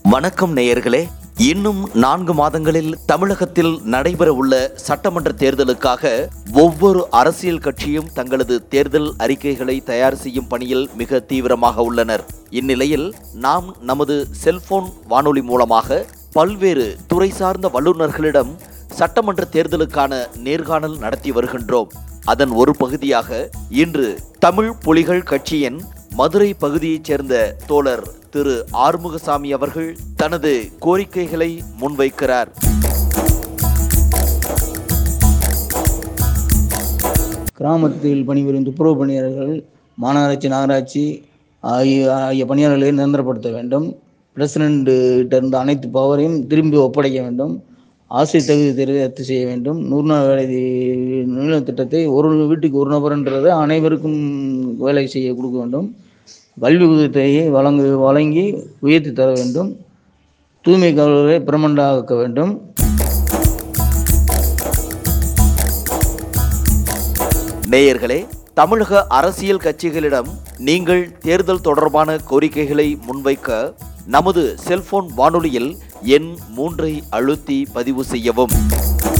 வணக்கம் நேயர்களே இன்னும் நான்கு மாதங்களில் தமிழகத்தில் நடைபெற உள்ள சட்டமன்ற தேர்தலுக்காக ஒவ்வொரு அரசியல் கட்சியும் தங்களது தேர்தல் அறிக்கைகளை தயார் செய்யும் பணியில் மிக தீவிரமாக உள்ளனர் இந்நிலையில் நாம் நமது செல்போன் வானொலி மூலமாக பல்வேறு துறை சார்ந்த வல்லுநர்களிடம் சட்டமன்ற தேர்தலுக்கான நேர்காணல் நடத்தி வருகின்றோம் அதன் ஒரு பகுதியாக இன்று தமிழ் புலிகள் கட்சியின் மதுரை பகுதியைச் சேர்ந்த தோழர் திரு ஆறுமுகசாமி அவர்கள் தனது கோரிக்கைகளை முன்வைக்கிறார் கிராமத்தில் பணிபுரியும் துப்புரவு பணியாளர்கள் மாநகராட்சி நகராட்சி ஆகிய ஆகிய பணியாளர்களை நிரந்தரப்படுத்த வேண்டும் பிரசிடென்ட் இருந்த அனைத்து பவரையும் திரும்பி ஒப்படைக்க வேண்டும் ஆசிரியர் தகுதி தேர்வை ரத்து செய்ய வேண்டும் நூறு நாள் வேலை தி- நில திட்டத்தை ஒரு வீட்டுக்கு ஒரு நபர்ன்றதை அனைவருக்கும் வேலை செய்ய கொடுக்க வேண்டும் கல்வி உதவித்தொகையை வழங்கு வழங்கி உயர்த்தி தர வேண்டும் தூய்மை காவலர்களை பிரமண்டாக்க வேண்டும் நேயர்களே தமிழக அரசியல் கட்சிகளிடம் நீங்கள் தேர்தல் தொடர்பான கோரிக்கைகளை முன்வைக்க நமது செல்போன் வானொலியில் எண் மூன்றை அழுத்தி பதிவு செய்யவும்